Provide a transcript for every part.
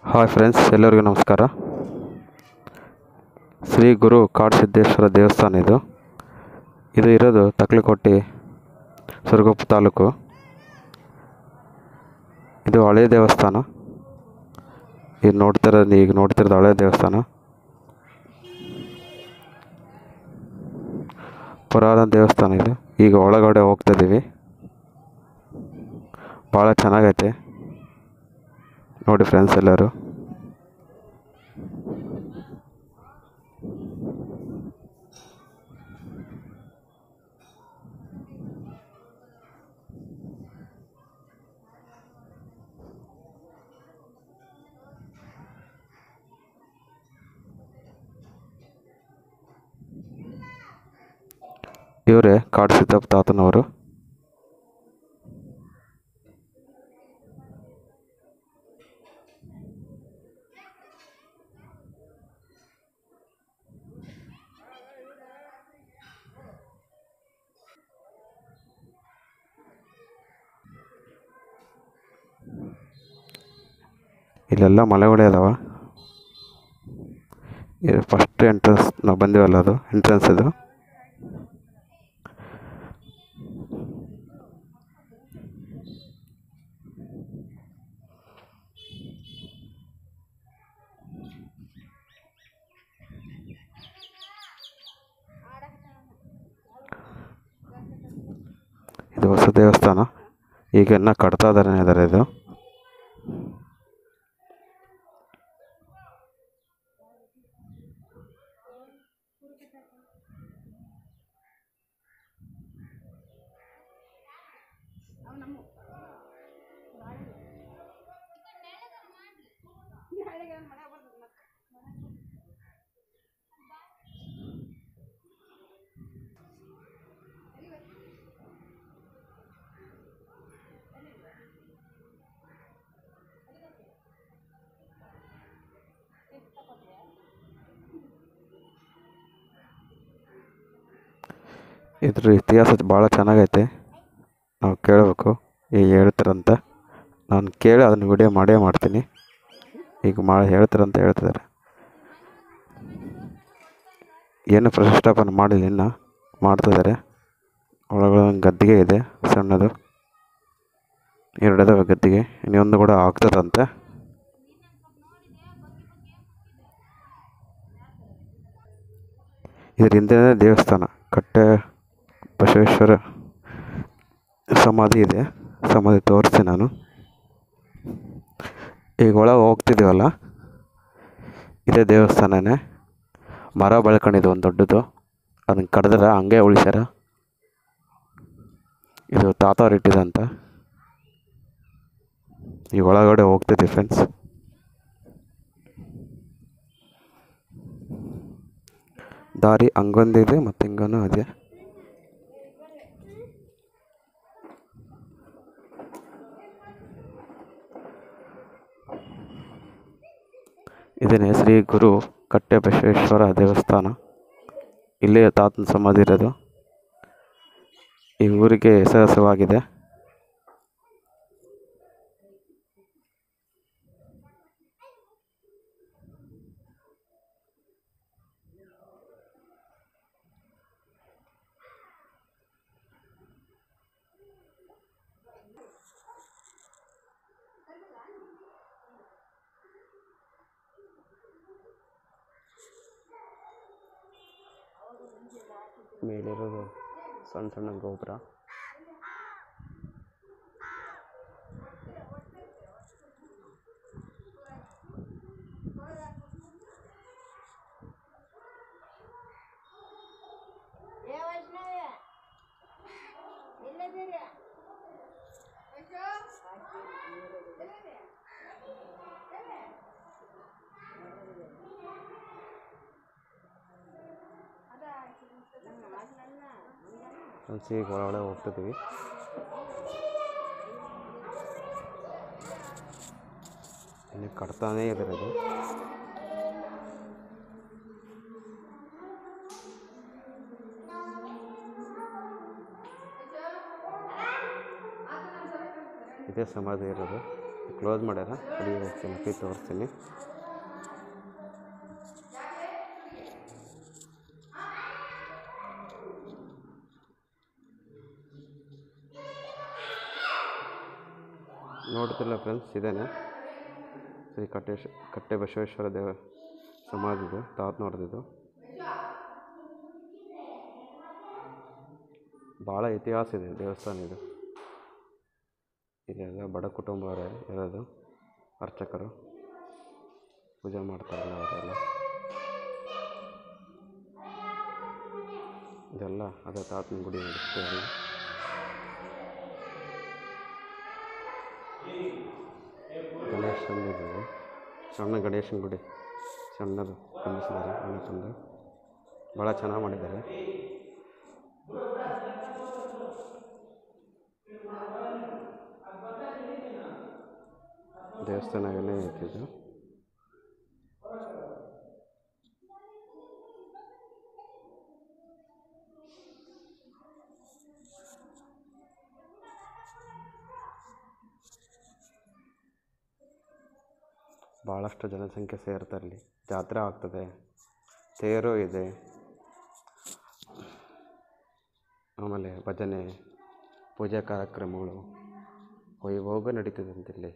Hi friends ಎಲ್ಲರಿಗೂ ನಮಸ್ಕಾರ ಶ್ರೀ ಗುರು ಕಾಡಸಿದ್ದೇಶ್ವರ ದೇವಸ್ಥಾನ ಇದು ಇದು ಇರೋದು ತಕ್ಲಕೋಟೆ ಸುರಗುಪ್ಪ ತಾಲೂಕು ಇದು ಹಳೆ ದೇವಸ್ಥಾನ ಈಗ ನೋಡ್ತಿರೋದು ಈಗ ನೋಡ್ತಿರೋದು ಹಳೆ ದೇವಸ್ಥಾನ ಪುರಾತನ ದೇವಸ್ಥಾನ ಇದು ಈಗ ಒಳಗಡೆ ಹೋಗ್ತಿದ್ದೀವಿ ಭಾಳ ಚೆನ್ನಾಗೈತೆ ನೋಡಿ ಫ್ರೆಂಡ್ಸ್ ಎಲ್ಲರೂ ಇವರೇ ಕಾಡು ಸಿದ್ದಪ್ಪ ತಾತನವರು ಇಲ್ಲೆಲ್ಲ ಮಲೆಗಳು ಅದಾವ ಇದು ಫಸ್ಟ್ ಎಂಟ್ರೆನ್ಸ್ ನಾವು ಬಂದಿವಲ್ಲ ಅದು ಎಂಟ್ರೆನ್ಸ್ ಇದು ಇದು ಹೊಸ ದೇವಸ್ಥಾನ ಈಗ ಇನ್ನ ಕಟ್ತಾ ಇದಾರೆ ಇದ್ದಾರೆ ಇದು ಇದ್ರ ಇತಿಹಾಸ ಭಾಳ ಚೆನ್ನಾಗೈತೆ ನಾವು ಕೇಳಬೇಕು ಈಗ ಹೇಳ್ತಾರಂತ ನಾನು ಕೇಳಿ ಅದನ್ನ ವಿಡಿಯೋ ಮಾಡೇ ಮಾಡ್ತೀನಿ ಈಗ ಮಾಡಿ ಹೇಳ್ತಾರಂತ ಹೇಳ್ತಿದ್ದಾರೆ ಏನು ಪ್ರತಿಷ್ಠಾಪನೆ ಮಾಡಿಲ್ಲ ಇನ್ನು ಮಾಡ್ತಿದ್ದಾರೆ ಒಳಗಡೆ ಒಂದು ಗದ್ದಿಗೆ ಇದೆ ಸಣ್ಣದು ಎರಡು ಇದಾವೆ ಗದ್ದಿಗೆ ಇನ್ನೊಂದು ಕೂಡ ಆಗ್ತದಂತೆ ಇದ್ರ ಹಿಂದೆನೇ ದೇವಸ್ಥಾನ ಕಟ್ಟೆ ಬಸವೇಶ್ವರ ಸಮಾಧಿ ಇದೆ ಸಮಾಧಿ ತೋರಿಸ್ತೀನಿ ನಾನು ಈಗ ಒಳಗೆ ಹೋಗ್ತಿದ್ದೀವಲ್ಲ ಇದೇ ದೇವಸ್ಥಾನನೇ ಮರ ಬೆಳ್ಕೊಂಡಿದೆ ಒಂದು ದೊಡ್ಡದು ಅದನ್ನು ಕಡ್ದ್ರೆ ಹಂಗೆ ಉಳಿಸ್ಯಾರ ಇದು ತಾತವ್ರು ಇಟ್ಟಿದಂತ ಈಗ ಒಳಗಡೆ ಹೋಗ್ತಿದ್ದೀವಿ ಫ್ರೆಂಡ್ಸ್ ದಾರಿ ಹಂಗೊಂದಿದೆ ಮತ್ತು ಹಿಂಗನೂ ಇದೆ ಇದನ್ನೇ ಶ್ರೀ ಗುರು ಕಟ್ಟೆ ಬಸವೇಶ್ವರ ದೇವಸ್ಥಾನ ಇಲ್ಲೇ ತಾತನ ಸಮಾಧಿ ಇರೋದು ಈ ಊರಿಗೆ ಹೆಸರುವಾಗಿದೆ ಮೇಲಿರೋದು ಸಣ್ಣ ಸಣ್ಣ ಗೋಪುರ ಏ ವೈಷ್ಣವಿ ಇಲ್ಲದಿರಿ ಫ್ರೆಂಡ್ಸ್ ಈಗ ಒಳಗಡೆ ಹೋಗ್ತಿದ್ದೀವಿ ಇನ್ನು ಕಟ್ತಾನೇ ಇದ್ದಾರೆ ಇದು ಇದೇ ಸಮಾಧಿ ಇರೋದು ಕ್ಲೋಸ್ ಮಾಡ್ಯಾರ ಅಡಿ ಹೋಗ್ತೀನಿ ಅಪ್ಪಿ ತೋರಿಸ್ತೀನಿ ನೋಡ್ತಿಲ್ಲ ಫ್ರೆಂಡ್ಸ್ ಇದೇನೆ ಶ್ರೀ ಕಟ್ಟೇಶ್ ಕಟ್ಟೆ ಬಸವೇಶ್ವರ ದೇವ ಸಮಾಧಿದು ತಾತ್ ನೋಡ್ದಿದ್ದು ಭಾಳ ಇತಿಹಾಸ ಇದೆ ದೇವಸ್ಥಾನ ಇದು ಇಲ್ಲೆಲ್ಲ ಬಡ ಕುಟುಂಬವರೇ ಇರೋದು ಅರ್ಚಕರು ಪೂಜೆ ಮಾಡ್ತಾರಲ್ಲ ಅವರೆಲ್ಲ ಇದೆಲ್ಲ ಅದೇ ತಾತನ ಗುಡಿ ನಡೆಸ್ತಾ ಎಲ್ಲ ಗಣೇಶನ ಇದು ಸಣ್ಣ ಗಣೇಶನ ಗುಡಿ ಸಣ್ಣದು ಕಲಿಸಿದ್ದಾರೆ ಗಣೇಶಂದು ಭಾಳ ಚೆನ್ನಾಗಿ ಮಾಡಿದ್ದಾರೆ ದೇವಸ್ಥಾನ ಏನೇ ಐತಿ ಇದು ಭಾಳಷ್ಟು ಜನಸಂಖ್ಯೆ ಸೇರ್ತಾರೆ ಇಲ್ಲಿ ಜಾತ್ರೆ ಆಗ್ತದೆ ತೇರು ಇದೆ ಆಮೇಲೆ ಭಜನೆ ಪೂಜಾ ಕಾರ್ಯಕ್ರಮಗಳು ವೈಭೋಗ ನಡೀತದೆ ಅಂತ ಇಲ್ಲಿ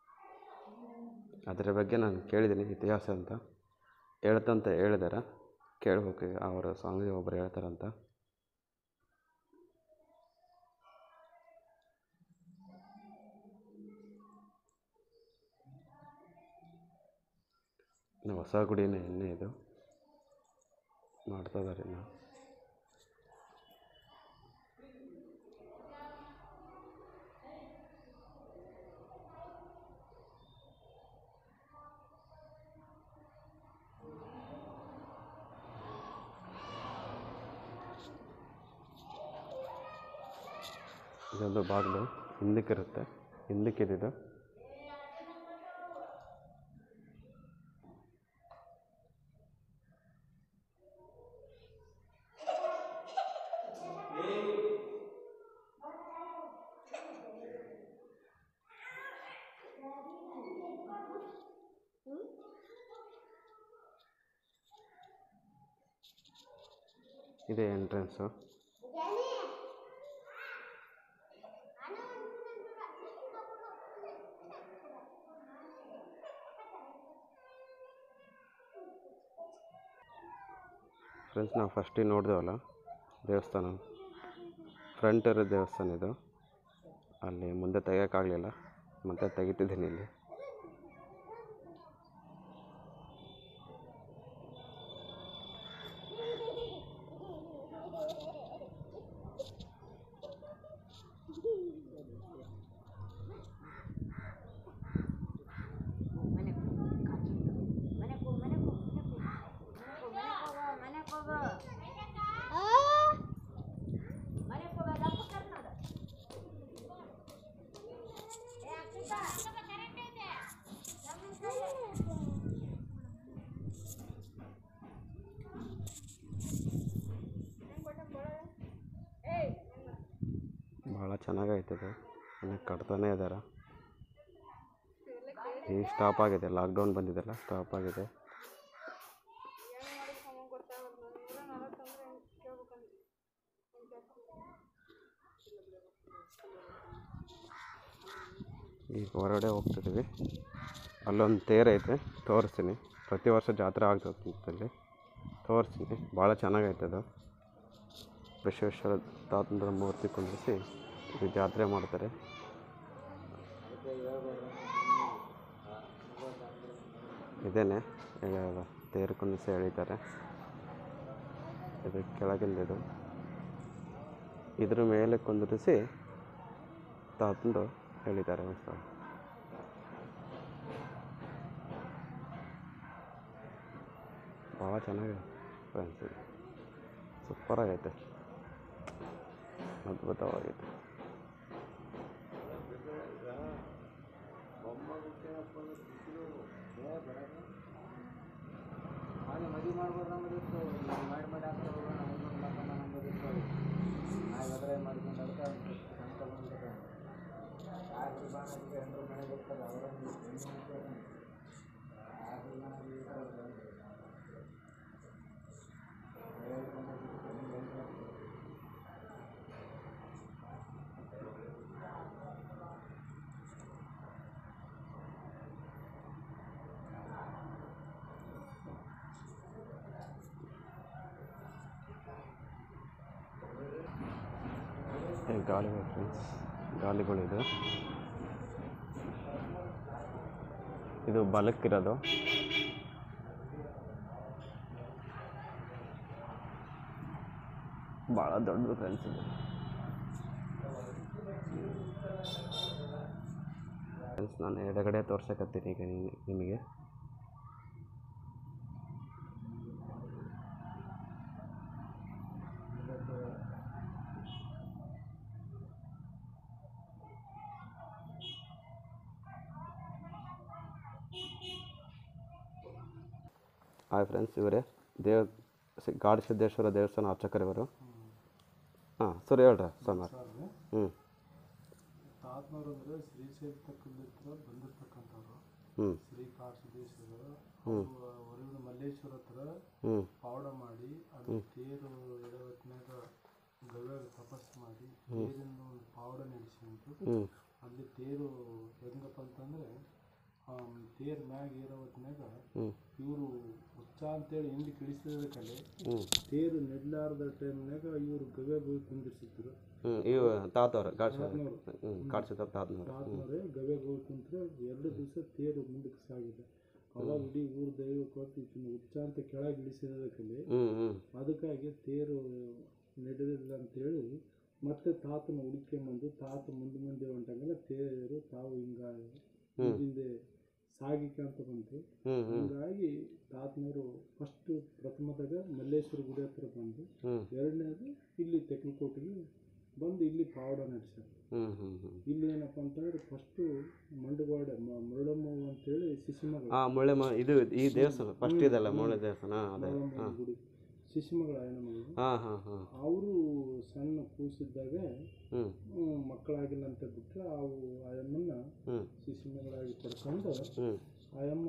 ಅದರ ಬಗ್ಗೆ ನಾನು ಕೇಳಿದ್ದೀನಿ ಇತಿಹಾಸ ಅಂತ ಹೇಳ್ತಂತ ಹೇಳಿದಾರೆ ಕೇಳ್ಬೇಕು ಈಗ ಅವರ ಸ್ವಾಮಿ ಒಬ್ಬರು ಹೇಳ್ತಾರಂತ ಇನ್ನು ಹೊಸ ಗುಡಿನೇ ಇನ್ನೇ ಇದು ಮಾಡ್ತಾ ಇದ್ದಾರೆ ಇನ್ನು ಇದೊಂದು ಬಾಗಿಲು ಹಿಂದಕ್ಕಿರುತ್ತೆ ಹಿಂದಕ್ಕಿದ್ದು ಇದೆ ಎಂಟ್ರೆನ್ಸು ಫ್ರೆಂಡ್ಸ್ ನಾವು ಫಸ್ಟಿಗೆ ನೋಡಿದೆವಲ್ಲ ದೇವಸ್ಥಾನ ಫ್ರಂಟ್ ಇರೋ ದೇವಸ್ಥಾನ ಇದು ಅಲ್ಲಿ ಮುಂದೆ ತೆಗಿಯೋಕ್ಕಾಗಲಿಲ್ಲ ಮತ್ತೆ ತೆಗಿತಿದ್ದೀನಿ ಇಲ್ಲಿ ಭಾಳ ಚೆನ್ನಾಗೈತೆ ಇದು ಇನ್ನು ಕಟ್ತಾನೇ ಇದ್ದಾರೆ ಈಗ ಸ್ಟಾಪ್ ಆಗಿದೆ ಲಾಕ್ಡೌನ್ ಬಂದಿದೆಲ್ಲ ಸ್ಟಾಪ್ ಆಗಿದೆ ಈಗ ಹೊರಗಡೆ ಹೋಗ್ತಿದ್ದೀವಿ ಅಲ್ಲೊಂದು ತೇರು ಐತೆ ತೋರಿಸ್ತೀನಿ ಪ್ರತಿ ವರ್ಷ ಜಾತ್ರೆ ಆಗ್ತದೆ ಅಲ್ಲಿ ತೋರಿಸ್ತೀನಿ ಭಾಳ ಚೆನ್ನಾಗೈತೆ ಅದು ಬಸವೇಶ್ವರ ತಾತಂದ್ರ ಮೂರ್ತಿ ಕುಂದಿರಿಸಿ ಇದು ಜಾತ್ರೆ ಮಾಡ್ತಾರೆ ಇದೇನೆ ಈಗ ತೇರು ಕುಂದಿರಿಸಿ ಎಳಿತಾರೆ ಇದು ಕೆಳಗಿಂದ ಇದು ಇದ್ರ ಮೇಲೆ ಕುಂದಿರಿಸಿ ತಾತಂದು ಎಳಿತಾರೆ ಉತ್ಸವ ಭಾಳ ಚೆನ್ನಾಗಿದೆ ಫ್ರೆಂಡ್ಸ್ ಇದು ಸೂಪರಾಗೈತೆ ಅದ್ಭುತವಾಗೈತೆ ಹಾಗೆ ಮದುವೆ ಮಾಡ್ಬೋದು ನಮ್ಮದಿತ್ತು ಮಾಡಿ ಮಾಡಿ ಆಗ್ತಾ ಹೋಗೋಣ ಐನೂರು ಲಕ್ಕಮ್ಮ ನಮ್ಮದಿತ್ತು ನಾವು ಎದುರೇ ಮಾಡ್ಕೊಂಡು ಅದಕ್ಕೆ ಅಂತ ಬಂದ್ಬಿಟ್ಟು ಯಾರು ಕಾರಣಕ್ಕೆ ಎಲ್ಲರೂ ಮನೆ ಬರ್ತಾರೆ ಅವರನ್ನು ಹೆಣ್ಣು ಮಕ್ಕಳನ್ನ ಆಗಿಲ್ಲ ಈ ಥರ ಬಂದು. ಏ, ಗಾಳಿಗಳು ಫ್ರೆಂಡ್ಸ್ ಗಾಲಿಗಳಿದೆ ಇದು ಬಲಕ್ಕಿರೋದು ಭಾಳ ದೊಡ್ಡದು ಫ್ರೆಂಡ್ಸ್ ಇದು ಫ್ರೆಂಡ್ಸ್ ನಾನು ಎಡಗಡೆ ತೋರ್ಸಕತ್ತೀನಿ ಈಗ ನಿಮಗೆ ನಿಮಗೆ ಹಾಯ್ ಫ್ರೆಂಡ್ಸ್ ಇವರೇ ದೇವ ಸಿ- ಗಾಡಿ ಸಿದ್ದೇಶ್ವರ ದೇವಸ್ಥಾನ ಅರ್ಚಕರು ಇವರು ಹಾಂ ಸರಿ ಹೇಳ್ರಿ ಸೋಮವಾರ ಹ್ಞೂ ತಾತನವ್ರು ಅಂದರೆ ಶ್ರೀಶೈಲ ತಕ್ಕಂದಿತ್ರ ಬಂದಿರ್ತಕ್ಕಂಥವ್ರು ಹ್ಞೂ ಶ್ರೀ ಕಾಶಿದೇಶ್ವರ ಹ್ಮ್. ಹೊರಗಿನ ಮಲ್ಲೇಶ್ವರ ಹತ್ರ ಹ್ಞೂ ಪಾವಡ ಮಾಡಿ ಅದು ತೇರು ಎಡವತ್ನಾಗ ಗವ್ಯಾಗ ತಪಸ್ಸು ಮಾಡಿ ತೇರಿಂದ ಒಂದು ಪಾವಡ ನಡೆಸಿಂಟು ಹ್ಞೂ ಅಲ್ಲಿ ತೇರು ಹೆಂಗಪ್ಪ ಅಂತಂದ್ರೆ ಆ, ತೇರ್ ಮ್ಯಾಗ ಏರೋ ಹೊತ್ನ್ಯಾಗ ಹ್ಞೂ ಇವರು ಉಚ್ಚ ಅಂತೇಳಿ ಹಿಂದೆ ಕಿಳಿಸಿದ ಕಲೆ ಹ್ಞೂ ತೇರು ನೆಡ್ಲಾರ್ದ ಟೈಮ್ನಾಗ ಇವರು ಗವ್ಯ ಹೋಗಿ ಕುಂದಿರ್ಸಿದ್ರು ಹ್ಞೂ ಇವು ತಾತವ್ರು ಗಾಡಿ ತಾತನವ್ರು. ಹ್ಞೂ ಗಾಡಿ ಸಿದ್ದಪ್ಪ ತಾತನವ್ರು ಆದ್ಮೇಲೆ ಗವ್ಯ ಹೋಗಿ ಕುಂತ್ರೆ ಎರಡು ದಿವಸ ತೇರು ಮುಂದಕ್ಕೆ ಸಾಗಿದೆ ಅವಾಗ ಇಡೀ ಊರು ದೈವ ಕೊಟ್ಟು ಈಕಿನ ಉಚ್ಚ ಅಂತ ಕೆಳಗೆ ಇಳಿಸಿದ ಕಲೆ ಹ್ಞೂ ಹ್ಞೂ ಅದಕ್ಕಾಗಿ ತೇರು ನಡೆದಿಲ್ಲ ಅಂತೇಳಿ ಮತ್ತೆ ತಾತನ ಹುಡುಕೊಂಬಂದು ತಾತ ಮುಂದೆ ಮುಂದೆ ಹೊಂಟಂಗೆಲ್ಲ ತೇರು ತಾವು ಹಿಂಗ ಹಿಂದೆ ಸಾಗಿಕಂತ ಬಂತು ಹ್ಞೂ ಹ್ಞೂ ಹಂಗಾಗಿ ತಾತನವರು ಫಸ್ಟ್ ಪ್ರಥಮದಾಗ ಮಲ್ಲೇಶ್ವರ ಗುಡಿ ಹತ್ರ ಬಂದು ಹ್ಞೂ ಎರಡನೇದು ಇಲ್ಲಿ ತೆಕ್ಕಲಕೋಟೆಗೆ ಬಂದು ಇಲ್ಲಿ ಪಾವಡ ನಡೆಸ್ಯಾರ ಹ್ಞೂ ಹ್ಞೂ ಹ್ಞೂ ಇಲ್ಲಿ ಏನಪ್ಪ ಅಂತಂದ್ರೆ ಫಸ್ಟು ಮಂಡಗೋಡೆ ಮ- ಮುರಳಮ್ಮವ್ವ ಅಂತೇಳಿ ಶಿಶುಮಗಳ ಹಾಂ ಮುಳ್ಳೆ ಮ ಇದು ಈ ದೇವಸ್ಥಾನ ಫಸ್ಟ್ ಇದಲ್ಲ ಮುಳ್ಳೆ ದೇವಸ್ಥಾನ ಹಾಂ ಅದೇ ಮುರಳಮ್ಮವ್ವ ಗುಡಿ ಶಿಶುಮಗಳ ಹೆಣ್ಣು ಹಾಂ ಹಾಂ ಹಾಂ ಅವರು ಸಣ್ಣ ಕೂಸಿದ್ದಾಗ ಹ್ಞೂ ಹ್ಮ್, ಮಕ್ಕಳಾಗಿಲ್ಲ ಅಂತ ಬಿಟ್ಟರೆ ಅವು ಆಯಮ್ಮನ್ನ ಹ್ಞೂ ಶಿಶುಮಗಳಾಗಿ ಪಡ್ಕೊಂಡು ಹ್ಞೂ ಆಯಮ್ಮ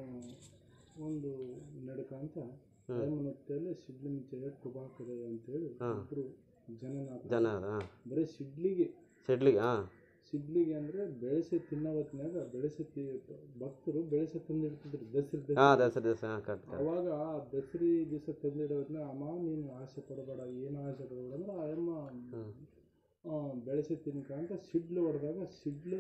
ಒಂದು ನಡ್ಕಂತ ಆಯಮ್ಮನ ಹೊಟ್ಟೆಯಲ್ಲಿ ಸಿಡ್ಲಿ ಮಿಂಚೆ ಟುಬಾಕದೆ ಅಂತೇಳಿ ಇಬ್ರು ಜನನಾಥ ಜನ ಅದ ಹಾಂ ಬರೀ ಸಿಡ್ಲಿಗೆ ಸಿಡ್ಲಿಗೆ ಹಾಂ ಸಿಡ್ಲಿಗೆ ಅಂದ್ರೆ ಬೆಳೆಸಿ ತಿನ್ನೋ ಹೊತ್ನ್ಯಾಗ ಬೆಳೆಸಿ ತಿ ಭಕ್ತರು ಬೆಳೆಸಿ ತಂದಿಡ್ತಿದ್ರು ದಸರಿ ಹಾಂ ದಸರಾ ದಿವಸ ಹಾಂ ಕರೆಕ್ಟ್ ಅವಾಗ ಆ ದಸರಿ ದಿವಸ ತಂದಿಡೋ ಹೊತ್ನ್ಯಾಗ ಅಮ್ಮ ನೀನು ಆಸೆ ಪಡಬೇಡ ಏನು ಆಸೆ ಪಡಬೇಡ ಅಂದ್ರೆ ಆಯಮ್ಮ ಆ, ಬೆಳೆಸಿ ತಿನ್ಕ ಅಂತ ಸಿಡ್ಲು ಹೊಡೆದಾಗ ಸಿಡ್ಲು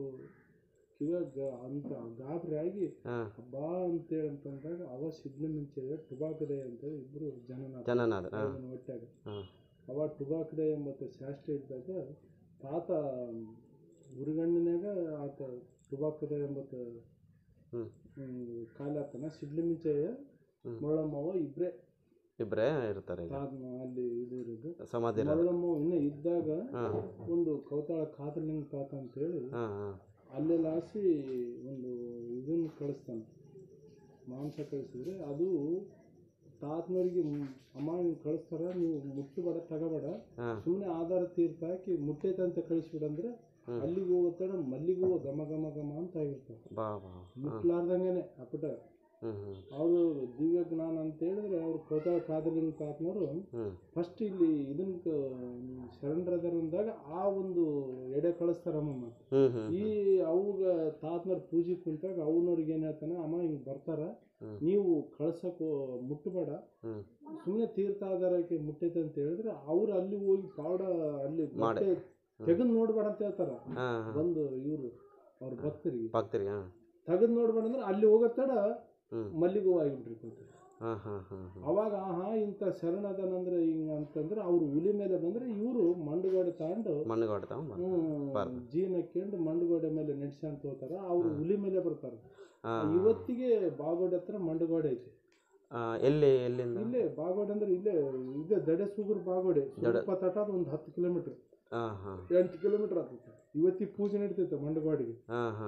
ಕಿವಾಗ ಅಂತ ಗಾಬರಿ ಆಗಿ ಹಾಂ ಬಾ ಅಂತೇಳಿ ಅಂತಂದಾಗ ಅವ ಸಿಡ್ಲು ಮುಂಚೆ ಟುಬಾಕದೆ ಅಂತೇಳಿ ಇಬ್ರು ಜನನ ಜನನಾದ ಹಾಂ ಹೊಟ್ಟಾಗ ಹಾಂ ಅವ ಟುಬಾಕದೆ ಎಂಬತ್ತು ಶಾಸ್ತ್ರ ಇದ್ದಾಗ ತಾತ ಉರಿಗಣ್ಣಿನಾಗ ಆತ ಟುಬಾಕದೆ ಎಂಬತ್ತು ಹ್ಞೂ ಕಾಲಾತನ ಸಿಡ್ಲು ಮುಂಚೆ ಮುರಳಮ್ಮವ ಇಬ್ರೇ ಇಬ್ಬರೇ ಇರ್ತಾರೆ ಈಗ ತಾತ ಅಲ್ಲಿ ಇದು ಇರೋದು ಸಮಾಧಿ ಇರೋದು ಮುರಳಮ್ಮವ ಇನ್ನೂ ಇದ್ದಾಗ ಹಾಂ ಒಂದು ಕೌತಾಳ ಕಾತಲಿಂಗ ತಾತ ಅಂತೇಳಿ ಹಾಂ ಹಾಂ ಅಲ್ಲೆಲ್ಲ ಹಾಸಿ ಒಂದು ಇದನ್ನು ಕಳಿಸ್ತಾನೆ ಮಾಂಸ ಕಳಿಸಿದ್ರೆ ಅದು ತಾತನವ್ರಿಗೆ ಮ್- ಅಮ್ಮ ನೀವು ಕಳಿಸ್ತಾರ ನೀವು ಮುಟ್ಟಬೇಡ ತಗೋಬೇಡ ಹಾಂ ಸುಮ್ಮನೆ ಆಧಾರ ತೀರ್ಥ ಹಾಕಿ ಮುಟ್ಟೈತೆ ಅಂತ ಕಳಿಸ್ಬಿಡಂದ್ರೆ ಅಲ್ಲಿಗೆ ಹೋಗೋತಡ ಮಲ್ಲಿಗೆ ಹೂವು ಘಮ ಘಮ ಘಮ ಅಂತ ಆಗಿರ್ತಾವೆ ಬಾ ಬಾ ಮುಟ್ಲಾರ್ದಂಗೆನೆ ಅಪ್ಪಟ ಹ್ಞೂ ಹ್ಞೂ ಅವರು ದಿವ್ಯ ಜ್ಞಾನ ಅಂತ ಹೇಳಿದ್ರೆ ಅವ್ರು ಕೋತಾಳ ಕಾದಲಿಂಗ ತಾತನವರು ಹ್ಞೂ ಫಸ್ಟ್ ಇಲ್ಲಿ ಇದನ್ನ ಶರಣರದರ ಅಂದಾಗ ಆ ಒಂದು ಎಡೆ ಕಳಿಸ್ತಾರಮ್ಮ ಹ್ಞೂ ಹ್ಞೂ ಈ ಅವಾಗ ತಾತನವ್ರ ಪೂಜೆ ಕುಂತಾಗ ಅವನವ್ರಿಗೆ ಏನ್ ಹೇಳ್ತಾನೆ ಅಮ್ಮ ಹಿಂಗ್ ಬರ್ತಾರ ಹ್ಮ್. ನೀವು ಕಳ್ಸಕ್ ಹೋ- ಮುಟ್ಟಬೇಡ ಹ್ಞೂ ಸುಮ್ಮನೆ ತೀರ್ಥಾಧಾರಕ್ಕೆ ಮುಟ್ಟೈತೆ ಅಂತ ಹೇಳಿದ್ರೆ ಅವ್ರು ಅಲ್ಲಿ ಹೋಗಿ ಪಾವಡ ಅಲ್ಲಿ ಮಾಡಿ. ತೆಗೆದು ನೋಡ್ಬೇಡ ಅಂತ ಹೇಳ್ತಾರ ಹಾಂ ಹಾಂ ಬಂದು ಇವ್ರು ಅವ್ರ ಭಕ್ತರಿಗೆ ಭಕ್ತರಿಗೆ ಹಾಂ ತೆಗೆದು ನೋಡ್ಬೇಡ ಅಂದ್ರೆ ಅಲ್ಲಿ ಹೋಗೋ ತಡ ಹ್ಞೂ ಮಲ್ಲಿಗೆ ಹೂವು ಆಗಿಬಿಟ್ಟಿರ್ತೈತೆ ಹಾಂ ಹಾಂ ಹಾಂ ಹಾಂ ಅವಾಗ ಆಹಾ ಇಂಥ ಶರಣದನಂದ್ರೆ ಹಿಂಗ ಅಂತಂದ್ರೆ ಅವ್ರು ಹುಲಿ ಮೇಲೆ ಬಂದ್ರೆ ಇವರು ಮಂಡುಗೋಡೆ ತಗೊಂಡು ಮಣ್ಣುಗಾಡ ತಗೊಂಬ ಜೀನ ಹಾಕ್ಕೊಂಡು ಮಂಡುಗೋಡೆ ಮೇಲೆ ನಡೆಸ್ಕೊಂತ ಹೋಗ್ತಾರ ಅವ್ರು ಹುಲಿ ಮೇಲೆ ಬರ್ತಾರೆ ಹಾಂ ಇವತ್ತಿಗೆ ಬಾಗೋಡೆ ಹತ್ರ ಮಂಡುಗೋಡೆ ಐತಿ ಎಲ್ಲಿ ಎಲ್ಲಿಂದ ಇಲ್ಲೇ ಬಾಗೋಡೆ ಅಂದ್ರೆ ಇಲ್ಲೇ ಇದೆ ದಡೆ ಸುಗುರ್ ಬಾಗೋಡೆ ಸ್ವಲ್ಪ ತಟ ಒಂದು ಹತ್ತು ಕಿಲೋಮೀಟರ್ ಹಾಂ ಹಾಂ ಎಂಟು ಕಿಲೋಮೀಟರ್ ಆಗ್ತೈತೆ ಇವತ್ತಿಗೆ ಪೂಜೆ ನಡೀತೈತೆ ಮಂಡುಗೋಡೆಗೆ ಹಾಂ ಹಾಂ ಹಾಂ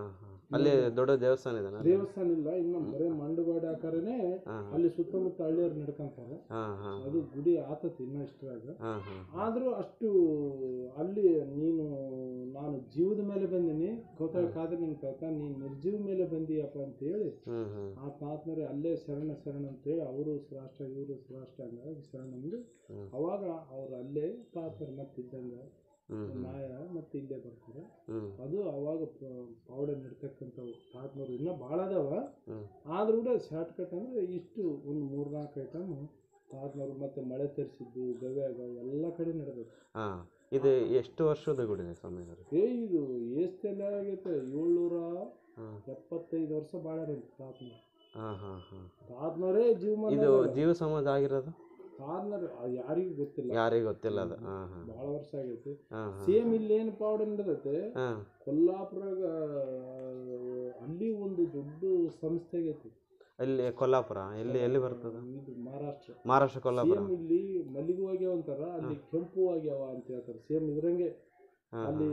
ಅಲ್ಲಿ ದೊಡ್ಡ ದೇವಸ್ಥಾನ ಇದೆ ದೇವಸ್ಥಾನ ಇಲ್ಲ ಇನ್ನು ಬರೀ ಮಂಡುಗಾಡಿ ಆಕಾರನೇ ಹಾಂ ಅಲ್ಲಿ ಸುತ್ತಮುತ್ತ ಹಳ್ಳಿಯವ್ರು ನಡ್ಕೊಂತಾರೆ ಹಾಂ ಹಾಂ ಅದು ಗುಡಿ ಆತತಿ ಇನ್ನೂ ಇಷ್ಟರಾಗ ಹಾಂ ಹಾಂ ಆದರೂ ಅಷ್ಟು ಅಲ್ಲಿ ನೀನು ನಾನು ಜೀವದ ಮೇಲೆ ಬಂದೀನಿ ಗೊತ್ತಾಗಾದ್ರೆ ನಿನ್ ಕಥ ನೀನು ನಿರ್ಜೀವ ಮೇಲೆ ಬಂದೀಯಪ್ಪ ಅಂತ ಹೇಳಿ ಹ್ಞೂ ಹ್ಞೂ ಆ ತಾತನವ್ರೆ ಅಲ್ಲೇ ಶರಣ ಶರಣ ಅಂತೇಳಿ ಅವರು ಶ್ರಾಷ್ಟ ಇವರು ಶ್ರಾಷ್ಟ ಹಂಗಾಗಿ ಶರಣ ಅಂದು ಹ್ಮ್. ಅವಾಗ ಅವ್ರು ಅಲ್ಲೇ ತಾತರು ಮತ್ತಿದ್ದಂಗೆ ಹ್ಞೂ ನಾಯ ಮತ್ತೆ ಇಲ್ಲೇ ಬರ್ತಾರೆ ಹ್ಞೂ ಅದು ಅವಾಗ ಪ- ಪಾವಡೆ ನಡ್ತಕ್ಕಂಥವು ತಾತನವ್ರು ಇನ್ನೂ ಭಾಳ ಅದಾವ ಹ್ಞೂ ಆದ್ರೂ ಕೂಡ ಶಾರ್ಟ್ ಕಟ್ ಅಂದರೆ ಇಷ್ಟು ಒಂದು ಮೂರ್ನಾಲ್ಕು ಐಟಮ್ ತಾತನವ್ರು ಮತ್ತೆ ಮಳೆ ತರಿಸಿದ್ದು ಗವ್ಯಾಗ ಎಲ್ಲ ಕಡೆ ನಡೆದದ್ದು ಹಾಂ ಇದು ಎಷ್ಟು ವರ್ಷದ ಗುಡಿ ಇದೆ ಸ್ವಾಮಿ ಇದು ಏ ಇದು ಎಷ್ಟೆಲ್ಲ ಆಗೈತೆ ಏಳ್ನೂರ ಹಾಂ ಎಪ್ಪತ್ತೈದು ವರ್ಷ ಬಾಳ್ಯಾರಂತೆ ತಾತನವ್ರು ಹಾಂ ಹಾಂ ಹಾಂ ತಾತನವರೇ ಜೀವಮಾನ ಇದು ಜೀವ ಸಮಾಜ ಆಗಿರೋದು ತಾತನವ್ರು ಯಾರಿಗೂ ಗೊತ್ತಿಲ್ಲ ಯಾರಿಗೂ ಗೊತ್ತಿಲ್ಲ ಅದು ಹಾಂ ಹಾಂ ಭಾಳ ವರ್ಷ ಆಗೈತಿ ಹಾಂ ಹಾಂ ಸೇಮ್ ಇಲ್ಲೇನು ಪಾವಡೆ ನಡೆದೈತೆ ಹಾಂ ಕೊಲ್ಲಾಪುರಾಗ ಅಲ್ಲಿ ಒಂದು ದೊಡ್ಡ ಸಂಸ್ಥೆ ಆಗೈತಿ ಇಲ್ಲಿ ಕೊಲ್ಲಾಪುರ ಎಲ್ಲಿ ಎಲ್ಲಿ ಬರ್ತದೆ ಇದು ಮಹಾರಾಷ್ಟ್ರ ಮಹಾರಾಷ್ಟ್ರ ಕೊಲ್ಲಾಪುರ ಸೇಮ್ ಇಲ್ಲಿ ಮಲ್ಲಿಗೂ ಆಗ್ಯಾವ ಅಂತಾರ ಅಲ್ಲಿ ಕೆಂಪು ಆಗ್ಯಾವ ಅಂತ ಹೇಳ್ತಾರೆ ಸೇಮ್ ಇದ್ರಂಗೆ ಹಾಂ ಅಲ್ಲಿ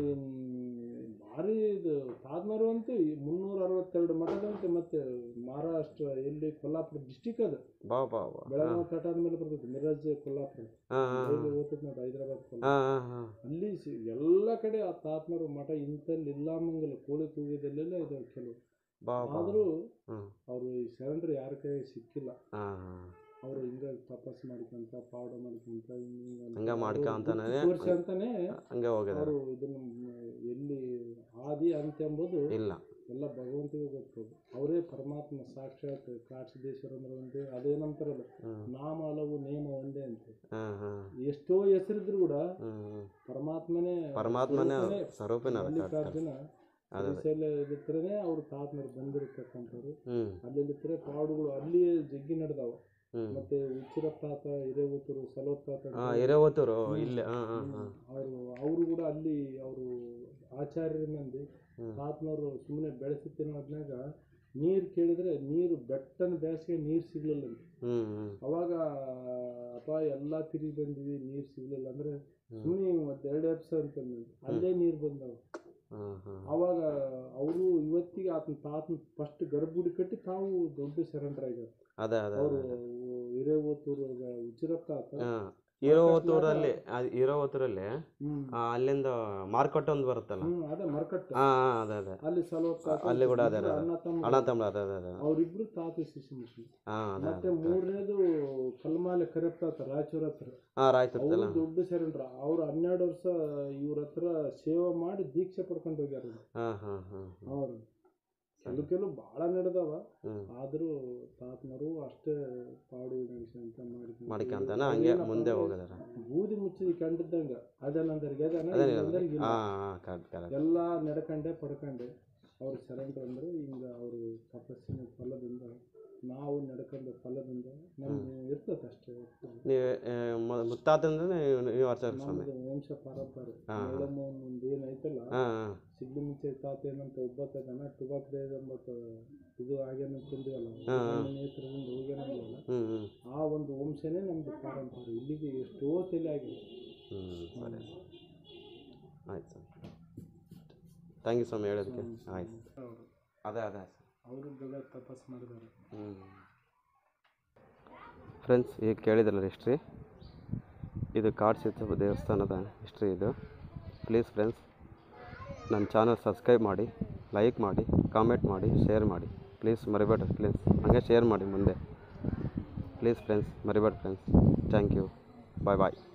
ಮ್, ಭಾರಿ ಇದು ತಾಜ್ಮರು ಅಂತ ಮುನ್ನೂರ ಅರವತ್ತೆರಡು ಮಠದಂತೆ ಮತ್ತೆ ಮಹಾರಾಷ್ಟ್ರ ಎಲ್ಲಿ ಕೊಲ್ಲಾಪುರ ಡಿಸ್ಟಿಕ್ ಅದು ಬಾ ಬಾ ಬಾ ಬೆಳಗಾವಿ ತಟಾದ ಮೇಲೆ ಬರ್ತೈತಿ ಮಿರಾಜ್ ಕೊಲ್ಲಾಪುರ ಹಾಂ ಹಾಂ ಡೈಲಿ ಓದ್ತೈತಿ ನೋಡಿ ಹೈದರಾಬಾದ್ ಕೊಲ್ಲಾಪುರ ಹಾಂ ಹಾಂ ಹಾಂ ಅಲ್ಲಿ ಸಿ- ಎಲ್ಲ ಕಡೆ ಆ ತಾತ್ನರು ಮಠ ಇಂಥಲ್ಲಿ ಇಲ್ಲ ಮಂಗಲ ಕೋಳಿ ಕೂಗಿದಲ್ಲೆಲ್ಲ ಇದೆ ಕೆಲವು ಬಾ ಬಾ ಆದರೂ ಹ್ಞೂ ಅವರು ಈ ಶರಣರು ಯಾರ ಕೈ ಸಿಕ್ಕಿಲ್ಲ ಹಾಂ ಹಾಂ ಅವರು ಹಿಂಗ ತಪಸ್ ಮಾಡ್ಕೊಂತ ಪಾವಡ ಮಾಡ್ಕೊಂತ ಹಂಗ ಮಾಡ್ಕೊಂತಾನೆ ವರ್ಷ ಅಂತಾನೆ ಹಂಗೆ ಹೋಗಿದ್ದಾರೆ ಅವರು ಇದನ್ನ ಮ್, ಎಲ್ಲಿ ಆದಿ ಅಂತ್ಯ ಎಂಬುದು ಇಲ್ಲ ಎಲ್ಲ ಭಗವಂತಿಗೆ ಗೊತ್ತದು ಅವರೇ ಪರಮಾತ್ಮ ಸಾಕ್ಷಾತ್ ಕಾಶಿದೇಶ್ವರ ಅಂದ್ರೆ ಒಂದೇ ಅದೇನಂತಾರಲ್ಲ ಹ್ಮ್. ನಾಮ ಹಲವು ನೇಮ ಒಂದೇ ಅಂತ ಹಾಂ ಹಾಂ ಎಷ್ಟೋ ಹೆಸರಿದ್ರು ಕೂಡ ಹ್ಞೂ ಪರಮಾತ್ಮನೇ ಪರಮಾತ್ಮನೇ ಸ್ವರೂಪನೇ ಸ್ವರೂಪಿನ ಮಲ್ಲಿಕಾರ್ಜುನ ಶ್ರೀಶೈಲದಿತ್ತರೇ ಅವ್ರ ತಾತನವ್ರು ಬಂದಿರತಕ್ಕಂಥವ್ರು ಹ್ಞೂ ಅಲ್ಲಿದ್ರೆ ಪಾಡುಗಳು ಅಲ್ಲಿಯೇ ಜಗ್ಗಿ ನಡೆದಾವ ಹ್ಞೂ ಮತ್ತೆ ಉಚ್ಚಿರಪ್ಪ ತಾತ ಹಿರೇವೂತರು ಸಲೋತ್ ತಾತ ಅಂತ ಹಾಂ ಹಿರೇವತ್ತೂರು ಇಲ್ಲಿ ಹಾಂ ಹಾಂ ಹಾಂ ಅವರು ಅವರು ಕೂಡ ಅಲ್ಲಿ ಅವರು ಆಚಾರ್ಯರ ಮಂದಿ ಹ್ಮ್. ತಾತನವರು ಸುಮ್ಮನೆ ಬೆಳೆಸಿ ತಿನ್ನೋದ್ನಾಗ ನೀರು ಕೇಳಿದ್ರೆ ನೀರು ಬೆಟ್ಟನ ಬೇಸಿಗೆ ನೀರು ಸಿಗ್ಲಿಲ್ಲ ಅಂತ ಹ್ಞೂ ಹ್ಞೂ ಅವಾಗ ಅಪ್ಪ ಎಲ್ಲ ತಿರುಗಿ ಬಂದಿವಿ ನೀರು ಸಿಗ್ಲಿಲ್ಲ ಅಂದ್ರೆ ಸುಮ್ಮನೆ ಮತ್ತೆ ಎರಡು ಎಪ್ಸ ಅಂತಂದು ಅಲ್ಲೇ ನೀರು ಬಂದವು ಹಾಂ ಹಾಂ ಅವಾಗ ಅವರು ಇವತ್ತಿಗೆ ಆತನ ತಾತನ ಫಸ್ಟ್ ಗರ್ಭಗುಡಿ ಕಟ್ಟಿ ತಾವು ದೊಡ್ಡ ಶರಣರಾಗ್ಯಾರ ಅದೇ ಅದೇ ಅವರು ಹಿರೇವತ್ತೂರು ಉಚಿರಪ್ಪ ತಾತ ಹಾಂ ಹಿರೋವತ್ತೂರಲ್ಲಿ ಹಿರೋವತ್ತೂರಲ್ಲಿ ಹ್ಮ್ ಅಲ್ಲಿಂದ ಮಾರ್ಕೆಟ್ ಒಂದು ಬರುತ್ತಲ್ಲ ಹ್ಮ್ ಅದೇ ಮರ್ಕಟ್ಟ ಹಾಂ ಹಾಂ ಅದೇ ಅದೇ ಅಲ್ಲಿ ಸಲೋತ್ ತಾತ ಅಲ್ಲಿ ಕೂಡ ಅದೇ ಅದೇ ಅಣ್ಣ ತಮ್ಮ ಅಣ್ಣ ತಮ್ಮ ಅದೇ ಅದೇ ಅದೇ ಅವರಿಬ್ರು ತಾತ ಶಿಶು ಮಿಷನ್ ಹಾಂ ಅದೇ ಮತ್ತೆ ಮೂರನೇದು ಕಲ್ಮಾಲೆ ಕರೆಪ್ಪ ತಾತ ರಾಯಚೂರ್ ಹತ್ರ ಹಾಂ ರಾಯ್ತಿರ್ತಲ್ಲ ಅವರು ದೊಡ್ಡ ಶರಣರ ಅವ್ರು ಹನ್ನೆರಡು ವರ್ಷ ಇವ್ರ ಹತ್ರ ಸೇವೆ ಮಾಡಿ ದೀಕ್ಷೆ ಪಡ್ಕೊಂಡು ಹೋಗ್ಯಾರ ಹಾಂ ಹಾಂ ಹಾಂ ಅವ್ರು ಕೆಲವು ಕೆಲವು ಭಾಳ ನಡೆದವ ಹ್ಞೂ ಆದರೂ ತಾತನವರು ಅಷ್ಟೇ ಪಾಡು ಅಂತ ಮಾಡಿ ಮಾಡ್ಕೊಂತಾನೆ ಹಂಗೆ ಮುಂದೆ ಹೋಗಿದಾರೆ ಬೂದಿ ಮುಚ್ಚಿದ ಕಂಡಿದ್ದಂಗ ಅದನ್ನಂದರಿಗೆ ಅದನ್ನ ಅದೇ ಇದನ್ನಂದರಿಗೆ ಇಲ್ಲ. ಹಾಂ ಹಾಂ ಕರೆಕ್ಟ್ ಕರೆಕ್ಟ್ ಎಲ್ಲ ನಡ್ಕಂಡೆ ಪಡ್ಕಂಡೆ ಅವ್ರು ಶರಣರು ಅಂದ್ರೆ ಹಿಂಗ ಅವರು ತಪಸ್ಸಿನ ಫಲದಿಂದ ನಾವು ನಡ್ಕೊಂಡ ಫಲದಿಂದ ನಮ್ಗೆ ಇರ್ತದೆ ಅಷ್ಟೇ ಹೊರ್ತು ನೀವು ಮುತ್ತಾತಂದ್ರೆ ನೀವು ನೀವು ಆಚರಿಸಿ ಸ್ವಾಮಿ ನಮ್ದು ವಂಶ ಪರಂಪರೆ ಹಾ. ಮೇಳಮ್ಮನ ಒಂದು ಏನೈತಲ್ಲ ಹಾಂ ಹಾಂ ಸಿಗ್ಲಿ ಮುಂಚೆ ತಾತ ಏನಂತ ಒಬ್ಬತ್ತ ದನ ತುಬಾಕ್ರೆ ಎಂಬತ್ತು ಇದು ಆಗ್ಯಾನ ತಿಂದಿವಲ್ಲ ಹಾ, ಹಾ. ನೇತ್ರದಿಂದ ಹೋಗ್ಯಾನಲ್ಲ ಹ್ಞೂ ಹ್ಞೂ ಆ ಒಂದು ವಂಶನೇ ನಮ್ದು ಪಾರಂಪರೆ ಇಲ್ಲಿಗೆ ಎಷ್ಟೋ ತಲೆ ಆಗಿದೆ ಹ್ಞೂ ಸರಿ ಆಯ್ತು ಸರ್ ಥ್ಯಾಂಕ್ ಯು ಸ್ವಾಮಿ ಹೇಳೋದಕ್ಕೆ ಆಯ್ತು ಅವರು ಅದೇ ಅದೇ ಅವರು ಬೇಗ ತಪಸ್ ಮಾಡಿದ್ದಾರೆ ಹ್ಞೂ ಫ್ರೆಂಡ್ಸ್ ಈಗ ಕೇಳಿದ್ರಲ್ಲ ಹಿಸ್ಟ್ರಿ ಇದು ಕಾಡ್ಸಿತ್ತ ದೇವಸ್ಥಾನದ ಹಿಸ್ಟ್ರಿ ಇದು ಪ್ಲೀಸ್ ಫ್ರೆಂಡ್ಸ್ ನನ್ನ ಚಾನಲ್ ಸಬ್ಸ್ಕ್ರೈಬ್ ಮಾಡಿ ಲೈಕ್ ಮಾಡಿ ಕಾಮೆಂಟ್ ಮಾಡಿ ಶೇರ್ ಮಾಡಿ ಪ್ಲೀಸ್ ಮರಿಬೇಡ್ರಿ ಪ್ಲೀಸ್ ಹಾಗೆ ಶೇರ್ ಮಾಡಿ ಮುಂದೆ ಪ್ಲೀಸ್ ಫ್ರೆಂಡ್ಸ್ ಮರಿಬೇಡ್ರಿ friends thank you bye bye